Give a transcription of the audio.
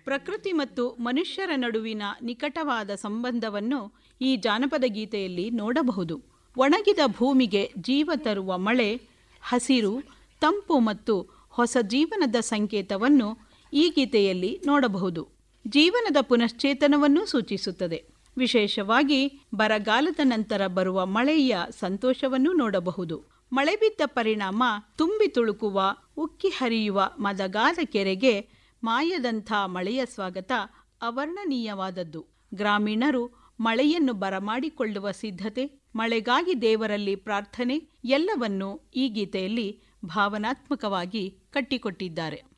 ಪ್ರಕೃತಿ ಮತ್ತು ಮನುಷ್ಯರ ನಡುವಿನ ನಿಕಟವಾದ ಸಂಬಂಧವನ್ನು ಈ ಜಾನಪದ ಗೀತೆಯಲ್ಲಿ ನೋಡಬಹುದು ಒಣಗಿದ ಭೂಮಿಗೆ ಜೀವ ತರುವ ಮಳೆ ಹಸಿರು ತಂಪು ಮತ್ತು ಹೊಸ ಜೀವನದ ಸಂಕೇತವನ್ನು ಈ ಗೀತೆಯಲ್ಲಿ ನೋಡಬಹುದು ಜೀವನದ ಪುನಶ್ಚೇತನವನ್ನೂ ಸೂಚಿಸುತ್ತದೆ ವಿಶೇಷವಾಗಿ ಬರಗಾಲದ ನಂತರ ಬರುವ ಮಳೆಯ ಸಂತೋಷವನ್ನೂ ನೋಡಬಹುದು ಮಳೆ ಬಿದ್ದ ಪರಿಣಾಮ ತುಂಬಿ ತುಳುಕುವ ಉಕ್ಕಿ ಹರಿಯುವ ಮದಗಾದ ಕೆರೆಗೆ ಮಾಯದಂಥ ಮಳೆಯ ಸ್ವಾಗತ ಅವರ್ಣನೀಯವಾದದ್ದು ಗ್ರಾಮೀಣರು ಮಳೆಯನ್ನು ಬರಮಾಡಿಕೊಳ್ಳುವ ಸಿದ್ಧತೆ ಮಳೆಗಾಗಿ ದೇವರಲ್ಲಿ ಪ್ರಾರ್ಥನೆ ಎಲ್ಲವನ್ನೂ ಈ ಗೀತೆಯಲ್ಲಿ ಭಾವನಾತ್ಮಕವಾಗಿ ಕಟ್ಟಿಕೊಟ್ಟಿದ್ದಾರೆ